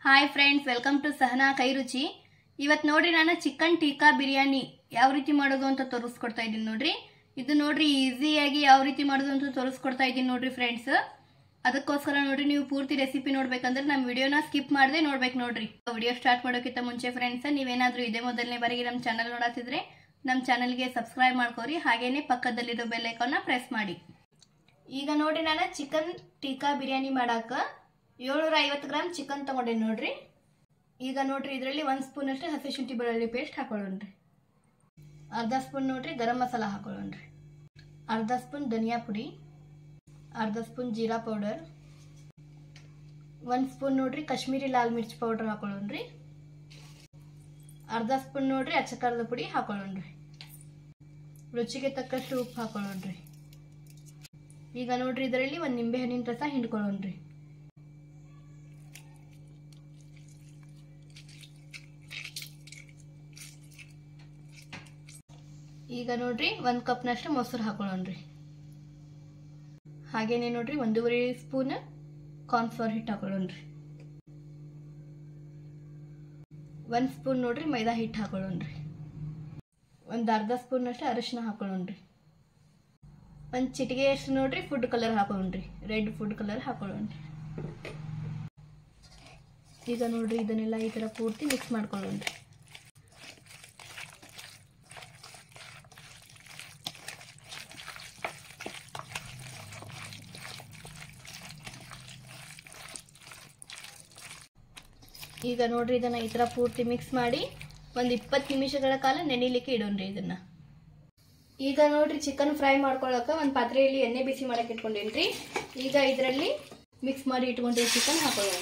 hi friends welcome to Sahana Kai Ruchi ಇವತ್ತು ನೋಡ್ರಿ ನಾನು ಚಿಕನ್ ಟೀಕಾ ಬಿರಿಯಾನಿ ಯಾವ ರೀತಿ ಮಾಡೋದು ಅಂತ ತೋರಿಸ್ಕೊಡ್ತಾ ಇದ್ದೀನಿ ನೋಡ್ರಿ ಇದು ನೋಡ್ರಿ ಈಸಿಯಾಗಿ ಯಾವ ರೀತಿ ಮಾಡೋದು ಅಂತ ತೋರಿಸ್ಕೊಡ್ತಾ ಇದ್ದೀನಿ ನೋಡ್ರಿ ಫ್ರೆಂಡ್ಸ್ ಅದಕ್ಕೋಸ್ಕರ ನೋಡ್ರಿ ನೀವು ಪೂರ್ತಿ ರೆಸಿಪಿ ನೋಡ್ಬೇಕಂದ್ರೆ ನಮ್ಮ ವಿಡಿಯೋನ ಸ್ಕಿಪ್ ಮಾಡದೆ ನೋಡ್ಬೇಕು ನೋಡ್ರಿ ವಿಡಿಯೋ ಸ್ಟಾರ್ಟ್ ಮಾಡೋಕ್ಕಿಂತ ಮುಂಚೆ ಫ್ರೆಂಡ್ಸ್ ನೀವೇನಾದ್ರೂ ಇದೇ ಮೊದಲನೇ ಬಾರಿಗೆ ನಮ್ಮ ಚಾನಲ್ ನೋಡತ್ತಿದ್ರೆ ನಮ್ಮ ಚಾನಲ್ಗೆ ಸಬ್ಸ್ಕ್ರೈಬ್ ಮಾಡ್ಕೋರಿ ಹಾಗೇನೆ ಪಕ್ಕದಲ್ಲಿರೋ ಬೆಲ್ ಐಕಾನ್ನ ಪ್ರೆಸ್ ಮಾಡಿ ಈಗ ನೋಡಿ ನಾನು ಚಿಕನ್ ಟೀಕಾ ಬಿರಿಯಾನಿ ಮಾಡಾಕ ಏಳ್ನೂರ ಐವತ್ತು ಗ್ರಾಮ್ ಚಿಕನ್ ತಗೊಂಡೇನಿ ನೋಡ್ರಿ ಈಗ ನೋಡ್ರಿ ಇದರಲ್ಲಿ ಒಂದು ಸ್ಪೂನ್ ಅಷ್ಟು ಹಸಿ ಶುಂಠಿ ಬೆಳ್ಳುಳ್ಳಿ ಪೇಸ್ಟ್ ಹಾಕೊಳ್ಳೋಣ್ರಿ ಅರ್ಧ ಸ್ಪೂನ್ ನೋಡ್ರಿ ಗರಂ ಮಸಾಲ ಹಾಕೊಳ್ಳೋಣ್ರಿ ಅರ್ಧ ಸ್ಪೂನ್ ಧನಿಯಾ ಪುಡಿ ಅರ್ಧ ಸ್ಪೂನ್ ಜೀರಾ ಪೌಡರ್ ಒಂದು ಸ್ಪೂನ್ ನೋಡ್ರಿ ಕಾಶ್ಮೀರಿ ಲಾಲ್ ಮಿರ್ಚ್ ಪೌಡರ್ ಹಾಕೊಳ್ಳೋಣ್ರಿ ಅರ್ಧ ಸ್ಪೂನ್ ನೋಡ್ರಿ ಅಚ್ಚಕಾರದ ಪುಡಿ ಹಾಕೊಳ್ಳೋಣ್ರಿ ರುಚಿಗೆ ತಕ್ಕಷ್ಟು ಉಪ್ಪು ಹಾಕೊಳ್ಳೋಣ್ರಿ ಈಗ ನೋಡ್ರಿ ಇದರಲ್ಲಿ ಒಂದು ನಿಂಬೆ ಹಣ್ಣಿನ ರಸ ಹಿಂಡ್ಕೊಳ್ಳೋಣ್ರಿ ಈಗ ನೋಡ್ರಿ ಒಂದು ಕಪ್ನಷ್ಟು ಮೊಸರು ಹಾಕೊಳ್ಳೋಣ್ರಿ ಹಾಗೇನೆ ನೋಡ್ರಿ ಒಂದೂವರೆ ಸ್ಪೂನ್ ಕಾರ್ನ್ಫ್ಲವರ್ ಹಿಟ್ಟು ಹಾಕೊಳ್ಳೋಣ್ರಿ ಒಂದು ಸ್ಪೂನ್ ನೋಡ್ರಿ ಮೈದಾ ಹಿಟ್ಟು ಹಾಕೊಳ್ಳೋಣ್ರಿ ಒಂದು ಅರ್ಧ ಸ್ಪೂನ್ ಅಷ್ಟು ಅರಿಶಿನ ಹಾಕೊಳ್ಳೋಣ್ರಿ ಒಂದು ಚಿಟಿಗೆ ಅಷ್ಟು ನೋಡ್ರಿ ಫುಡ್ ಕಲರ್ ಹಾಕೊಳ್ಳೋಣ್ರಿ ರೆಡ್ ಫುಡ್ ಕಲರ್ ಹಾಕೊಳ್ಳೋಣ್ರಿ ಈಗ ನೋಡ್ರಿ ಇದನ್ನೆಲ್ಲ ಈ ಥರ ಪೂರ್ತಿ ಮಿಕ್ಸ್ ಮಾಡ್ಕೊಳ್ಳೋಣ್ರಿ ಈಗ ನೋಡ್ರಿ ಇದನ್ನ ಈ ಥರ ಪೂರ್ತಿ ಮಿಕ್ಸ್ ಮಾಡಿ ಒಂದು ಇಪ್ಪತ್ತು ನಿಮಿಷಗಳ ಕಾಲ ನೆನಿಲಿಕ್ಕೆ ಇಡೋಣ್ರಿ ಇದನ್ನ ಈಗ ನೋಡ್ರಿ ಚಿಕನ್ ಫ್ರೈ ಮಾಡ್ಕೊಳಕ ಒಂದು ಪಾತ್ರೆಯಲ್ಲಿ ಎಣ್ಣೆ ಬಿಸಿ ಮಾಡಕ್ಕೆ ಇಟ್ಕೊಂಡೇನ್ರಿ ಈಗ ಇದರಲ್ಲಿ ಮಿಕ್ಸ್ ಮಾಡಿ ಇಟ್ಕೊಂಡಿರೋ ಚಿಕನ್ ಹಾಕೊಳ್ಳೋಣ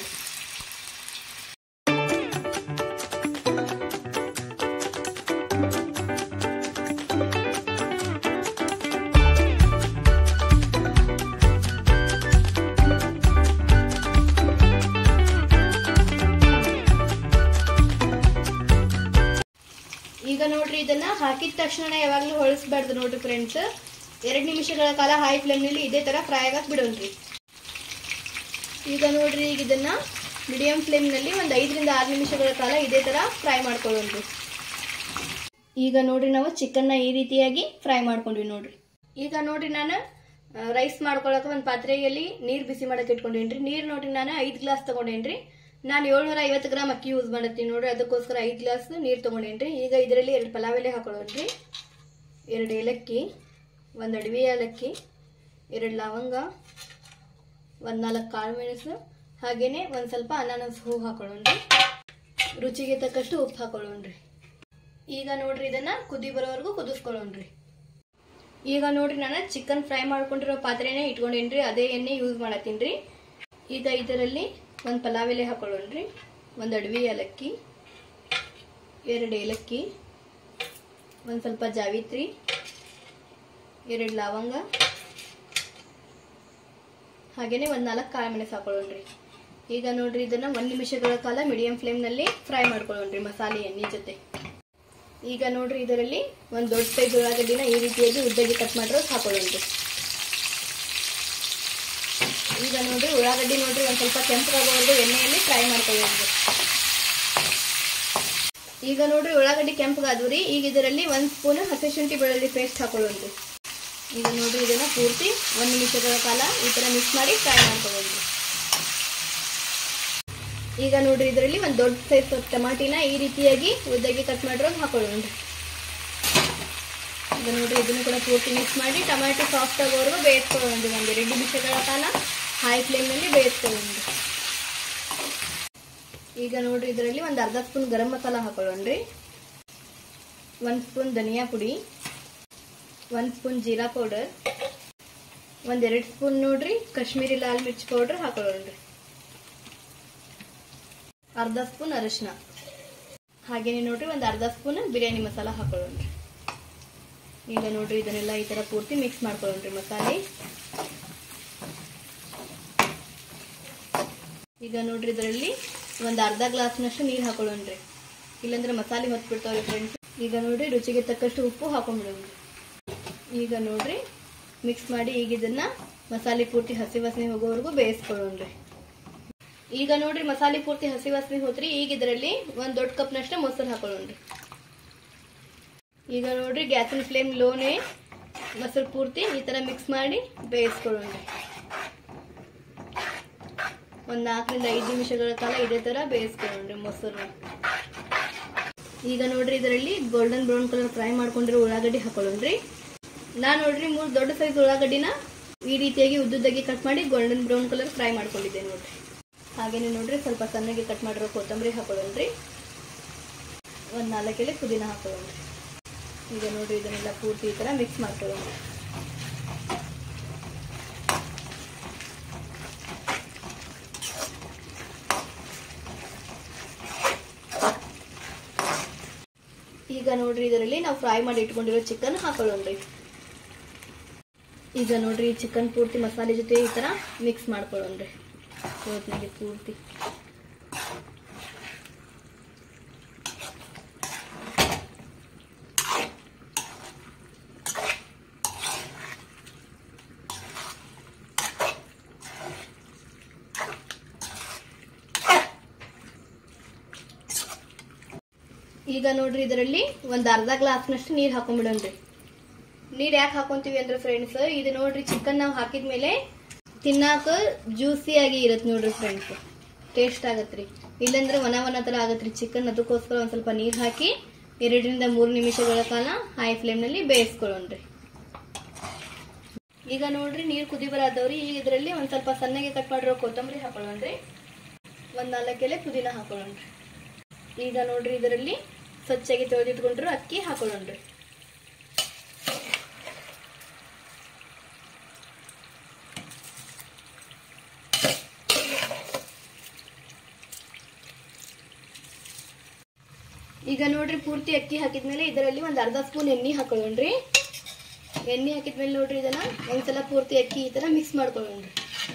ಈಗ ನೋಡ್ರಿ ಇದನ್ನ ಹಾಕಿದ ತಕ್ಷಣ ಯಾವಾಗಲೂ ಹೊಳಿಸ್ಬಾರ್ದು ನೋಡ್ರಿ ಫ್ರೆಂಡ್ಸ್ ಎರಡು ನಿಮಿಷಗಳ ಕಾಲ ಹೈ ಫ್ಲೇಮ್ನಲ್ಲಿ ಇದೇ ತರ ಫ್ರೈ ಆಗಕ್ಕೆ ಬಿಡೋಣ್ರಿ ಈಗ ನೋಡ್ರಿ ಈಗ ಇದನ್ನ ಮೀಡಿಯಂ ಫ್ಲೇಮ್ನಲ್ಲಿ ಒಂದು ಐದರಿಂದ ಆರು ನಿಮಿಷಗಳ ಕಾಲ ಇದೇ ತರ ಫ್ರೈ ಮಾಡ್ಕೊಳ್ಳೋಣ್ರಿ ಈಗ ನೋಡ್ರಿ ನಾವು ಚಿಕನ್ನ ಈ ರೀತಿಯಾಗಿ ಫ್ರೈ ಮಾಡ್ಕೊಂಡ್ವಿ ನೋಡ್ರಿ ಈಗ ನೋಡ್ರಿ ನಾನು ರೈಸ್ ಮಾಡ್ಕೊಳಕ್ಕೆ ಒಂದು ಪಾತ್ರೆಯಲ್ಲಿ ನೀರು ಬಿಸಿ ಮಾಡಕ್ಕೆ ಇಟ್ಕೊಂಡೇನ್ರಿ ನೀರು ನೋಡ್ರಿ ನಾನು ಐದು ಗ್ಲಾಸ್ ತಗೊಂಡೇನ್ರಿ ನಾನು ಏಳ್ನೂರ ಐವತ್ತು ಗ್ರಾಮ್ ಅಕ್ಕಿ ಯೂಸ್ ಮಾಡತ್ತೀನಿ ನೋಡ್ರಿ ಅದಕ್ಕೋಸ್ಕರ ಐದು ಗ್ಲಾಸ್ ನೀರು ತೊಗೊಂಡೇನ್ರಿ ಈಗ ಇದರಲ್ಲಿ ಎರಡು ಪಲಾವ್ ಎಲೆ ಹಾಕೊಳ್ಳೋಣ್ರಿ ಎರಡು ಏಲಕ್ಕಿ ಒಂದು ಅಡವಿ ಏಲಕ್ಕಿ ಎರಡು ಲವಂಗ ಒಂದು ನಾಲ್ಕು ಕಾಳು ಮೆಣಸು ಹಾಗೇನೆ ಒಂದು ಸ್ವಲ್ಪ ಅನಾನಸ್ ಹೂ ಹಾಕೊಳ್ಳೋಣ್ರಿ ರುಚಿಗೆ ತಕ್ಕಷ್ಟು ಉಪ್ಪು ಹಾಕೊಳ್ಳೋಣ್ರಿ ಈಗ ನೋಡ್ರಿ ಇದನ್ನ ಕುದಿ ಬರೋವರೆಗೂ ಕುದಿಸ್ಕೊಳ್ಳೋಣ್ರಿ ಈಗ ನೋಡ್ರಿ ನಾನು ಚಿಕನ್ ಫ್ರೈ ಮಾಡ್ಕೊಂಡಿರೋ ಪಾತ್ರೆನೇ ಇಟ್ಕೊಂಡೇನ್ರಿ ಅದೇ ಎಣ್ಣೆ ಯೂಸ್ ಮಾಡತ್ತೀನಿ ಈಗ ಇದರಲ್ಲಿ ಒಂದು ಪಲಾವ್ ಎಲೆ ಹಾಕೊಳ್ಳೋಣ್ರಿ ಒಂದು ಅಡವಿ ಏಲಕ್ಕಿ ಎರಡು ಏಲಕ್ಕಿ ಒಂದು ಸ್ವಲ್ಪ ಜಾವಿತ್ರಿ ಎರಡು ಲವಂಗ ಹಾಗೇನೆ ಒಂದು ನಾಲ್ಕು ಕಾಳು ಮೆಣಸು ಹಾಕೊಳ್ಳೋಣ್ರಿ ಈಗ ನೋಡ್ರಿ ಇದನ್ನ ಒಂದು ನಿಮಿಷಗಳ ಕಾಲ ಮೀಡಿಯಂ ಫ್ಲೇಮ್ನಲ್ಲಿ ಫ್ರೈ ಮಾಡ್ಕೊಳ್ಳೋಣ್ರಿ ಮಸಾಲೆ ಎಣ್ಣೆ ಜೊತೆ ಈಗ ನೋಡ್ರಿ ಇದರಲ್ಲಿ ಒಂದು ದೊಡ್ಡ ಸೈಜ್ ಉಳ್ಳಾಗಡ್ಡಿನ ಈ ರೀತಿಯಾಗಿ ಉದ್ದಗೆ ಕಟ್ ಮಾಡಿರೋದು ಹಾಕೊಳ್ಳೋಣ್ರಿ ಈಗ ನೋಡ್ರಿ ಉಳ್ಳಾಗಡ್ಡಿ ನೋಡ್ರಿ ಒಂದು ಸ್ವಲ್ಪ ಕೆಂಪಗಾಗೋವರೆಗೂ ಎಣ್ಣೆಯಲ್ಲಿ ಫ್ರೈ ಮಾಡ್ಕೊಳ್ಳೋದು ಈಗ ನೋಡ್ರಿ ಉಳ್ಳಾಗಡ್ಡಿ ಕೆಂಪಗಾದ್ರಿ ಈಗ ಇದರಲ್ಲಿ ಒಂದು ಸ್ಪೂನ್ ಹಸಿ ಶುಂಠಿ ಬೆಳ್ಳುಳ್ಳಿ ಪೇಸ್ಟ್ ಹಾಕೊಳ್ಳೋಣ್ರಿ ಈಗ ನೋಡ್ರಿ ಇದನ್ನ ಪೂರ್ತಿ ಒಂದು ನಿಮಿಷಗಳ ಕಾಲ ಈ ಥರ ಮಿಕ್ಸ್ ಮಾಡಿ ಫ್ರೈ ಮಾಡ್ಕೊಳ್ಳೋದು ಈಗ ನೋಡ್ರಿ ಇದರಲ್ಲಿ ಒಂದು ದೊಡ್ಡ ಸೈಜ್ ಟಮಾಟಿನ ಈ ರೀತಿಯಾಗಿ ಉದ್ದಗೆ ಕಟ್ ಮಾಡಿರೋದು ಹಾಕೊಳ್ಳೋಣ್ರಿ ಈಗ ನೋಡ್ರಿ ಇದನ್ನು ಕೂಡ ಪೂರ್ತಿ ಮಿಕ್ಸ್ ಮಾಡಿ ಟೊಮ್ಯಾಟೊ ಸಾಫ್ಟ್ ಆಗೋವರೆಗೂ ಬೇಯಿಸ್ಕೊಳ್ಳೋಣ್ರಿ ಒಂದು ಎರಡು ನಿಮಿಷಗಳ ಕಾಲ ಹೈ ಫ್ಲೇಮ್ನಲ್ಲಿ ಬೇಯಿಸ್ಕೊಳ್ಳೋಣ್ರಿ ಈಗ ನೋಡ್ರಿ ಇದರಲ್ಲಿ ಒಂದು ಅರ್ಧ ಸ್ಪೂನ್ ಗರಂ ಮಸಾಲ ಹಾಕೊಳ್ಳೋಣ್ರಿ ಒಂದು ಸ್ಪೂನ್ ಧನಿಯಾ ಪುಡಿ ಒಂದು ಸ್ಪೂನ್ ಜೀರಾ ಪೌಡರ್ ಒಂದೆರಡು ಸ್ಪೂನ್ ನೋಡ್ರಿ ಕಾಶ್ಮೀರಿ ಲಾಲ್ ಮಿರ್ಚ್ ಪೌಡರ್ ಹಾಕೊಳ್ಳೋಣ್ರಿ ಅರ್ಧ ಸ್ಪೂನ್ ಅರಿಶಿನ ಹಾಗೇನೆ ನೋಡ್ರಿ ಒಂದು ಅರ್ಧ ಸ್ಪೂನ್ ಬಿರಿಯಾನಿ ಮಸಾಲ ಹಾಕೊಳ್ಳೋಣ್ರಿ ಈಗ ನೋಡ್ರಿ ಇದನ್ನೆಲ್ಲ ಈ ತರ ಪೂರ್ತಿ ಮಿಕ್ಸ್ ಮಾಡ್ಕೊಳ್ಳೋಣ್ರಿ ಮಸಾಲೆ ಈಗ ನೋಡ್ರಿ ಇದರಲ್ಲಿ ಒಂದು ಅರ್ಧ ಗ್ಲಾಸ್ನಷ್ಟು ನೀರು ಹಾಕೊಳ್ಳೋಣ್ರಿ ಇಲ್ಲಾಂದ್ರೆ ಮಸಾಲೆ ಹೊತ್ಬಿಡ್ತಾವ್ರಿ ಫ್ರೆಂಡ್ಸ್ ಈಗ ನೋಡ್ರಿ ರುಚಿಗೆ ತಕ್ಕಷ್ಟು ಉಪ್ಪು ಹಾಕೊಂಡ್ಬಿಡೋಣ್ರಿ ಈಗ ನೋಡ್ರಿ ಮಿಕ್ಸ್ ಮಾಡಿ ಈಗ ಇದನ್ನ ಮಸಾಲೆ ಪೂರ್ತಿ ಹಸಿ ವಾಸನೆ ಹೋಗೋವರೆಗೂ ಬೇಯಿಸ್ಕೊಳ್ಳೋಣ್ರಿ ಈಗ ನೋಡ್ರಿ ಮಸಾಲೆ ಪೂರ್ತಿ ಹಸಿ ವಾಸನೆ ಹೋತ್ರಿ ಈಗ ಇದರಲ್ಲಿ ಒಂದ್ ದೊಡ್ಡ ಕಪ್ನಷ್ಟ ಮೊಸರು ಹಾಕೊಳ್ಳೋಣ್ರಿ ಈಗ ನೋಡ್ರಿ ಗ್ಯಾಸಿನ ಫ್ಲೇಮ್ ಲೋನೇ ಮೊಸರು ಪೂರ್ತಿ ಈ ತರ ಮಿಕ್ಸ್ ಮಾಡಿ ಬೇಯಿಸ್ಕೊಳ್ಳೋಣ್ರಿ ಒಂದ್ ನಾಲ್ಕರಿಂದ ಐದು ನಿಮಿಷಗಳ ಕಾಲ ಇದೇ ತರ ಬೇಯಿಸ್ಕೊಳ್ಳೋಣ್ರಿ ಮೊಸರು ಈಗ ನೋಡ್ರಿ ಇದರಲ್ಲಿ ಗೋಲ್ಡನ್ ಬ್ರೌನ್ ಕಲರ್ ಫ್ರೈ ಮಾಡ್ಕೊಂಡಿರೋ ಉಳ್ಳಾಗಡ್ಡಿ ಹಾಕೊಳ್ಳೋಣ್ರಿ ನಾನ್ ನೋಡ್ರಿ ಮೂರ್ ದೊಡ್ಡ ಸೈಜ್ ಉಳ್ಳಾಗಡ್ಡಿನ ಈ ರೀತಿಯಾಗಿ ಉದ್ದುದ್ದಾಗಿ ಕಟ್ ಮಾಡಿ ಗೋಲ್ಡನ್ ಬ್ರೌನ್ ಕಲರ್ ಫ್ರೈ ಮಾಡ್ಕೊಂಡಿದ್ದೆ ನೋಡ್ರಿ ಹಾಗೇನೆ ನೋಡ್ರಿ ಸ್ವಲ್ಪ ಸಣ್ಣಗೆ ಕಟ್ ಮಾಡಿರೋ ಕೊತ್ತಂಬರಿ ಹಾಕೊಳ್ಳೋಣ್ರಿ ಒಂದ್ ನಾಲ್ಕು ಎಲೆ ಪುದೀನ ಹಾಕೊಳ್ಳೋಣ್ರಿ ಈಗ ನೋಡ್ರಿ ಇದನ್ನೆಲ್ಲ ಪೂರ್ತಿ ಈ ತರ ಮಿಕ್ಸ್ ಮಾಡ್ಕೊಳ್ಳೋಣ ಈಗ ನೋಡ್ರಿ ಇದರಲ್ಲಿ ನಾವು ಫ್ರೈ ಮಾಡಿ ಇಟ್ಕೊಂಡಿರೋ ಚಿಕನ್ ಹಾಕೊಳ್ಳೋಣ್ರಿ ಈಗ ನೋಡ್ರಿ ಚಿಕನ್ ಪೂರ್ತಿ ಮಸಾಲೆ ಜೊತೆ ಈ ತರ ಮಿಕ್ಸ್ ಮಾಡ್ಕೊಳ್ಳೋಣ್ರಿ ಒಟ್ನಾಗೆ ಪೂರ್ತಿ ಈಗ ನೋಡ್ರಿ ಇದರಲ್ಲಿ ಒಂದ್ ಅರ್ಧ ಗ್ಲಾಸ್ನಷ್ಟು ನೀರ್ ಹಾಕೊಂಡ್ಬಿಡೋಣ್ರಿ ನೀರ್ ಯಾಕೆ ಹಾಕೊಂತೀವಿ ಅಂದ್ರೆ ಫ್ರೆಂಡ್ಸ್ ಇದು ನೋಡ್ರಿ ಚಿಕನ್ ನಾವು ಹಾಕಿದ್ಮೇಲೆ ತಿನ್ನಾಕ ಜ್ಯೂಸಿ ಆಗಿ ಇರತ್ ನೋಡ್ರಿ ಫ್ರೆಂಡ್ಸ್ ಟೇಸ್ಟ್ ಆಗತ್ರಿ ಇಲ್ಲಂದ್ರೆ ವನ ವನ ತರ ಆಗತ್ರಿ ಚಿಕನ್ ಅದಕ್ಕೋಸ್ಕರ ಒಂದ್ ಸ್ವಲ್ಪ ನೀರ್ ಹಾಕಿ ಎರಡರಿಂದ ಮೂರು ನಿಮಿಷಗಳ ಕಾಲ ಹೈ ಫ್ಲೇಮ್ ನಲ್ಲಿ ಬೇಯಿಸ್ಕೊಳ್ಳೋಣ್ರಿ ಈಗ ನೋಡ್ರಿ ನೀರ್ ಕುದಿ ಬರದವ್ರಿ ಈಗ ಇದರಲ್ಲಿ ಒಂದ್ ಸ್ವಲ್ಪ ಸಣ್ಣಗೆ ಕಟ್ ಮಾಡಿರೋ ಕೊತ್ತಂಬರಿ ಹಾಕೊಳ್ಳೋಣ್ರಿ ಒಂದ್ ನಾಲ್ಕು ಎಲೆ ಪುದೀನ ಹಾಕೊಳ್ಳೋಣ್ರಿ ಈಗ ನೋಡ್ರಿ ಇದರಲ್ಲಿ ಸ್ವಚ್ಛಾಗಿ ತೊಳೆದಿಟ್ಕೊಂಡ್ರು ಅಕ್ಕಿ ಹಾಕೊಳ್ಳೋಣ್ರಿ ಈಗ ನೋಡ್ರಿ ಪೂರ್ತಿ ಅಕ್ಕಿ ಹಾಕಿದ್ಮೇಲೆ ಇದರಲ್ಲಿ ಒಂದ್ ಅರ್ಧ ಸ್ಪೂನ್ ಎಣ್ಣೆ ಹಾಕೊಳ್ಳೋಣ್ರಿ ಎಣ್ಣೆ ಹಾಕಿದ್ಮೇಲೆ ನೋಡ್ರಿ ಇದನ್ನ ಒಂದ್ಸಲ ಪೂರ್ತಿ ಅಕ್ಕಿ ಈ ತರ ಮಿಕ್ಸ್ ಮಾಡ್ಕೊಳ್ಳೋಣ್ರಿ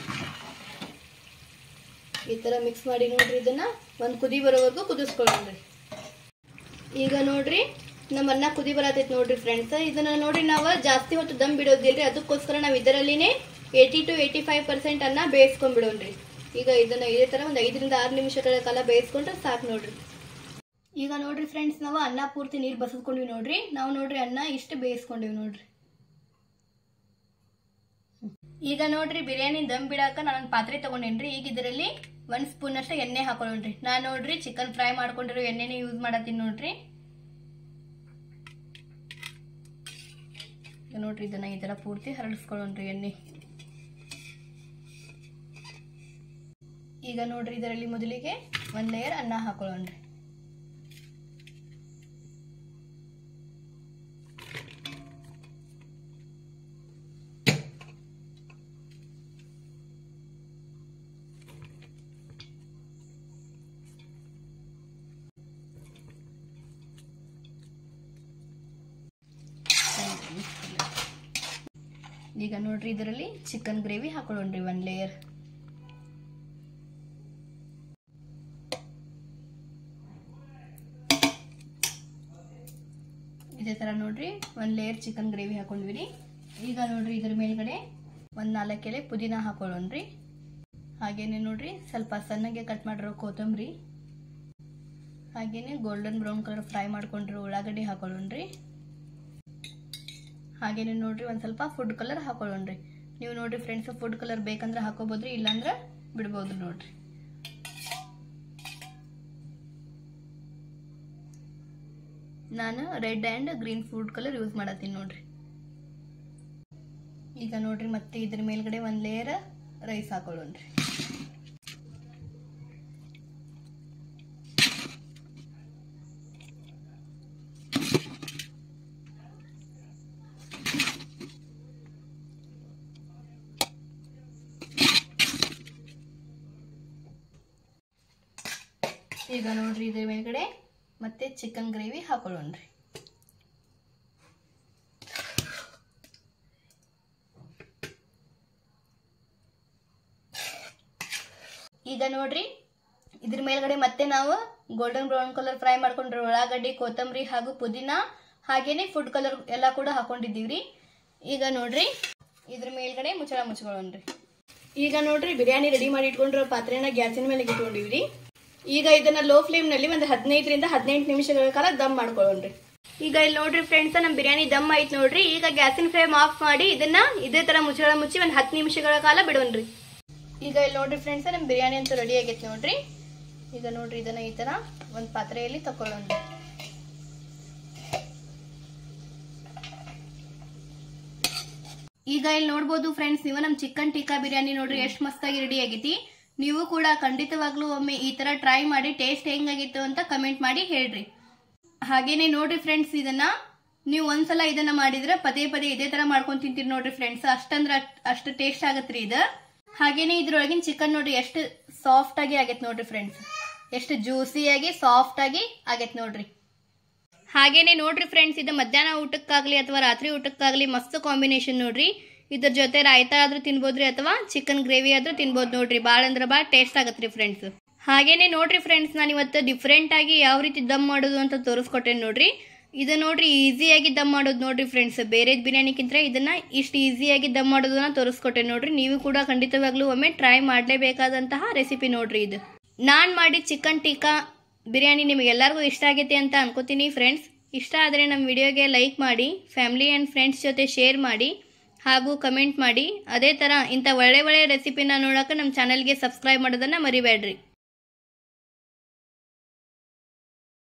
ಈ ತರ ಮಿಕ್ಸ್ ಮಾಡಿ ನೋಡ್ರಿ ಇದನ್ನ ಒಂದ್ ಕುದಿ ಬರೋವರೆಗೂ ಕುದಿಸ್ಕೊಳ್ಳೋಣ್ರಿ ಈಗ ನೋಡ್ರಿ ನಮ್ಮ ಅನ್ನ ಕುದಿ ಬರತೈತಿ ನೋಡ್ರಿ ಫ್ರೆಂಡ್ಸ್ ಇದನ್ನ ನೋಡ್ರಿ ನಾವು ಜಾಸ್ತಿ ಹೊತ್ತು ದಮ್ ಬಿಡೋದಿಲ್ರಿ ಅದಕ್ಕೋಸ್ಕರ ನಾವು ಇದರಲ್ಲಿನೇ eighty to eighty five percent ಅನ್ನ ಬೇಯಿಸ್ಕೊಂಡ್ಬಿಡೋಣ್ರಿ ಈಗ ಇದನ್ನ ಇದೇ ತರ ಒಂದ್ ಐದರಿಂದ ಆರು ನಿಮಿಷಗಳ ಕಾಲ ಬೇಯಿಸ್ಕೊಂಡ್ರೆ ಸಾಕು ನೋಡ್ರಿ ಈಗ ನೋಡ್ರಿ ಫ್ರೆಂಡ್ಸ್ ನಾವು ಅನ್ನ ಪೂರ್ತಿ ನೀರ್ ಬಸದ್ಕೊಂಡಿವಿ ನೋಡ್ರಿ ನಾವು ನೋಡ್ರಿ ಅನ್ನ ಇಷ್ಟು ಬೇಯಿಸ್ಕೊಂಡಿವಿ ನೋಡ್ರಿ ಈಗ ನೋಡ್ರಿ ಬಿರಿಯಾನಿ ದಮ್ ಬಿಡಾಕ ನಾನೊಂದ್ ಪಾತ್ರೆ ತಗೊಂಡೇನ್ರಿ ಈಗ ಇದರಲ್ಲಿ ಒಂದ್ ಸ್ಪೂನ್ ಅಷ್ಟ ಎಣ್ಣೆ ಹಾಕೊಳ್ಳೋಣ್ರಿ ನಾನ್ ನೋಡ್ರಿ ಚಿಕನ್ ಫ್ರೈ ಮಾಡ್ಕೊಂಡಿರೋ ಎಣ್ಣೆನೇ ಯೂಸ್ ಮಾಡತ್ತೀನಿ ನೋಡ್ರಿ ಈಗ ನೋಡ್ರಿ ಇದನ್ನ ಈ ತರ ಪೂರ್ತಿ ಹರಡಿಸ್ಕೊಳ್ಳೋಣ್ರಿ ಎಣ್ಣೆ ಈಗ ನೋಡ್ರಿ ಇದರಲ್ಲಿ ಮೊದಲಿಗೆ ಒಂದ್ ಲೇಯರ್ ಅನ್ನ ಹಾಕೊಳ್ಳೋಣ್ರಿ ಈಗ ನೋಡ್ರಿ ಇದರಲ್ಲಿ ಚಿಕನ್ ಗ್ರೇವಿ ಹಾಕೊಳ್ಳೋಣ್ರಿ ಒಂದ್ ಲೇಯರ್ ಇದೇ ತರ ನೋಡ್ರಿ ಒಂದ್ ಲೇಯರ್ ಚಿಕನ್ ಗ್ರೇವಿ ಹಾಕೊಂಡ್ವಿ ಈಗ ನೋಡ್ರಿ ಇದ್ರ ಮೇಲ್ಗಡೆ ಒಂದ್ ನಾಲ್ಕು ಎಲೆ ಪುದೀನ ಹಾಕೊಳ್ಳೋಣ್ರಿ ಹಾಗೇನೆ ನೋಡ್ರಿ ಸ್ವಲ್ಪ ಸಣ್ಣಗೆ ಕಟ್ ಮಾಡಿರೋ ಕೊತ್ತಂಬರಿ ಹಾಗೇನೆ ಗೋಲ್ಡನ್ ಬ್ರೌನ್ ಕಲರ್ ಫ್ರೈ ಮಾಡ್ಕೊಂಡಿರೋ ಉಳ್ಳಾಗಡ್ಡಿ ಹಾಕೊಳ್ಳೋಣ್ರಿ ಹಾಗೇನೆ ನೋಡ್ರಿ ಒಂದ್ ಸ್ವಲ್ಪ ಫುಡ್ ಕಲರ್ ಹಾಕೊಳ್ಳೋಣ್ರಿ ನೀವು ನೋಡ್ರಿ ಫ್ರೆಂಡ್ಸ್ ಫುಡ್ ಕಲರ್ ಬೇಕಂದ್ರೆ ಹಾಕೋಬೋದ್ರಿ ಇಲ್ಲಾಂದ್ರೆ ಬಿಡ್ಬೋದು ನೋಡ್ರಿ ನಾನು red and green food colour use ಮಾಡತ್ತೀನಿ ನೋಡ್ರಿ ಈಗ ನೋಡ್ರಿ ಮತ್ತೆ ಇದ್ರ ಮೇಲ್ಗಡೆ ಒಂದ್ ಲೇಯರ್ ರೈಸ್ ಹಾಕೊಳ್ಳೋಣ್ರಿ ಈಗ ನೋಡ್ರಿ ಇದ್ರ ಮೇಲ್ಗಡೆ ಮತ್ತೆ ಚಿಕನ್ ಗ್ರೇವಿ ಹಾಕೊಳ್ಳೋಣ್ರಿ ಈಗ ನೋಡ್ರಿ ಇದ್ರ ಮೇಲ್ಗಡೆ ಮತ್ತೆ ನಾವು ಗೋಲ್ಡನ್ ಬ್ರೌನ್ ಕಲರ್ ಫ್ರೈ ಮಾಡ್ಕೊಂಡ್ರೆ ಉಳ್ಳಾಗಡ್ಡಿ ಕೊತ್ತಂಬರಿ ಹಾಗೂ ಪುದೀನ ಹಾಗೇನೆ ಫುಡ್ ಕಲರ್ ಎಲ್ಲ ಕೂಡ ಹಾಕೊಂಡಿದ್ದೀವ್ರಿ ಈಗ ನೋಡ್ರಿ ಇದ್ರ ಮೇಲ್ಗಡೆ ಮುಚ್ಚಳ ಮುಚ್ಕೊಳ್ಳೋಣ್ರಿ ಈಗ ನೋಡ್ರಿ ಬಿರಿಯಾನಿ ರೆಡಿ ಮಾಡಿ ಇಟ್ಕೊಂಡಿರೋ ಪಾತ್ರೆನ ಗ್ಯಾಸಿನ ಮೇಲೆ ಇಟ್ಕೊಂಡಿವ್ರಿ ಈಗ ಇದನ್ನ ಲೋ ಫ್ಲೇಮ್ ನಲ್ಲಿ ಒಂದು ಹದಿನೈದರಿಂದ ಹದಿನೆಂಟು ನಿಮಿಷಗಳ ಕಾಲ ದಮ್ ಮಾಡ್ಕೊಳ್ಳೋಣ್ರಿ ಈಗ ಇಲ್ಲಿ ನೋಡ್ರಿ ಫ್ರೆಂಡ್ಸ್ ನಮ್ ಬಿರಿಯಾನಿ ದಮ್ ಆಯ್ತು ನೋಡ್ರಿ ಈಗ ಗ್ಯಾಸಿನ ಫ್ಲೇಮ್ ಆಫ್ ಮಾಡಿ ಇದನ್ನ ಇದೇ ತರ ಮುಚ್ಚಳ ಮುಚ್ಚಿ ಒಂದ್ ಹತ್ತು ನಿಮಿಷಗಳ ಕಾಲ ಬಿಡೋಣ್ರಿ ಈಗ ಇಲ್ಲಿ ನೋಡ್ರಿ ಫ್ರೆಂಡ್ಸ್ ನಮ್ ಬಿರಿಯಾನಿ ಅಂತೂ ರೆಡಿ ಆಗೈತೆ ನೋಡ್ರಿ ಈಗ ನೋಡ್ರಿ ಇದನ್ನ ಈ ತರ ಒಂದ್ ಪಾತ್ರೆಯಲ್ಲಿ ತಕೊಳ್ಳೋಣ ಈಗ ಇಲ್ಲಿ ನೋಡ್ಬೋದು ಫ್ರೆಂಡ್ಸ್ ನೀವು ನಮ್ ಚಿಕನ್ ಟಿಕ್ಕಾ ಬಿರಿಯಾನಿ ನೋಡ್ರಿ ಎಷ್ಟು ಮಸ್ತಾಗಿ ರೆಡಿ ಆಗೈತಿ ನೀವು ಕೂಡ ಖಂಡಿತವಾಗ್ಲೂ ಒಮ್ಮೆ ಈ ತರ ಟ್ರೈ ಮಾಡಿ ಟೇಸ್ಟ್ ಹೆಂಗಾಗಿತ್ತು ಅಂತ ಕಮೆಂಟ್ ಮಾಡಿ ಹೇಳ್ರಿ ಹಾಗೇನೆ ನೋಡ್ರಿ ಫ್ರೆಂಡ್ಸ್ ಇದನ್ನ ನೀವು ಒಂದ್ಸಲ ಇದನ್ನ ಮಾಡಿದ್ರೆ ಪದೇ ಪದೇ ಇದೇ ತರ ಮಾಡ್ಕೊಂಡ್ ತಿಂತೀರಿ ನೋಡ್ರಿ ಫ್ರೆಂಡ್ಸ್ ಅಷ್ಟಂದ್ರ ಅಷ್ಟು ಟೇಸ್ಟ್ ಆಗತ್ರಿ ಇದು ಹಾಗೇನೆ ಇದ್ರೊಳಗಿನ ಚಿಕನ್ ನೋಡ್ರಿ ಎಷ್ಟು ಸಾಫ್ಟ್ ಆಗಿ ಆಗೈತ್ ನೋಡ್ರಿ ಫ್ರೆಂಡ್ಸ್ ಎಷ್ಟು ಜ್ಯೂಸಿಯಾಗಿ ಸಾಫ್ಟ್ ಆಗಿ ಆಗೈತ್ ನೋಡ್ರಿ ಹಾಗೇನೆ ನೋಡ್ರಿ ಫ್ರೆಂಡ್ಸ್ ಇದು ಮಧ್ಯಾಹ್ನ ಊಟಕ್ಕಾಗ್ಲಿ ಅಥವಾ ರಾತ್ರಿ ಊಟಕ್ಕಾಗ್ಲಿ ಮಸ್ತ್ ಕಾಂಬಿನೇಷನ್ ನೋಡ್ರಿ ಇದ್ರ ಜೊತೆ ರಾಯ್ತಾ ಆದ್ರೂ ತಿನ್ಬೋದ್ರಿ ಅಥವಾ ಚಿಕನ್ ಗ್ರೇವಿ ಆದ್ರೂ ತಿನ್ಬೋದು ನೋಡ್ರಿ ಭಾಳ ಅಂದ್ರೆ ಭಾಳ ಟೇಸ್ಟ್ ಆಗತ್ರಿ ಫ್ರೆಂಡ್ಸ್ ಹಾಗೇನೆ ನೋಡ್ರಿ ಫ್ರೆಂಡ್ಸ್ ನಾನು ಇವತ್ತು ಡಿಫ್ರೆಂಟ್ ಆಗಿ ಯಾವ ರೀತಿ ದಮ್ ಮಾಡೋದು ಅಂತ ತೋರಿಸ್ಕೊಟ್ಟೆ ನೋಡ್ರಿ ಇದು ನೋಡ್ರಿ ಈಸಿಯಾಗಿ ದಮ್ ಮಾಡೋದು ನೋಡ್ರಿ ಫ್ರೆಂಡ್ಸ್ ಬೇರೆ ಬಿರಿಯಾನಿಕ್ಕಿಂತ ಇದನ್ನ ಇಷ್ಟು ಈಸಿಯಾಗಿ ದಮ್ ಮಾಡೋದನ್ನ ತೋರಿಸ್ಕೊಟ್ಟೆ ನೋಡ್ರಿ ನೀವು ಕೂಡ ಖಂಡಿತವಾಗ್ಲೂ ಒಮ್ಮೆ ಟ್ರೈ ಮಾಡಲೇಬೇಕಾದಂತಹ ರೆಸಿಪಿ ನೋಡ್ರಿ ಇದು ನಾನ್ ಮಾಡಿದ ಚಿಕನ್ ಟಿಕ್ಕಾ ಬಿರಿಯಾನಿ ನಿಮಗೆಲ್ಲರಿಗೂ ಇಷ್ಟ ಆಗೈತೆ ಅಂತ ಅನ್ಕೋತೀನಿ ಫ್ರೆಂಡ್ಸ್ ಇಷ್ಟ ಆದರೆ ನಮ್ಮ ವಿಡಿಯೋಗೆ ಲೈಕ್ ಮಾಡಿ ಫ್ಯಾಮಿಲಿ ಆ್ಯಂಡ್ ಫ್ರೆಂಡ್ಸ್ ಜೊತೆ ಶೇರ್ ಮಾಡಿ ಹಾಗೂ ಕಮೆಂಟ್ ಮಾಡಿ ಅದೇ ಥರ ಇಂಥ ಒಳ್ಳೆ ಒಳ್ಳೆ ರೆಸಿಪಿನ ನೋಡೋಕೆ ನಮ್ಮ ಚಾನಲ್ಗೆ ಸಬ್ಸ್ಕ್ರೈಬ್ ಮಾಡೋದನ್ನು ಮರಿಬೇಡ್ರಿ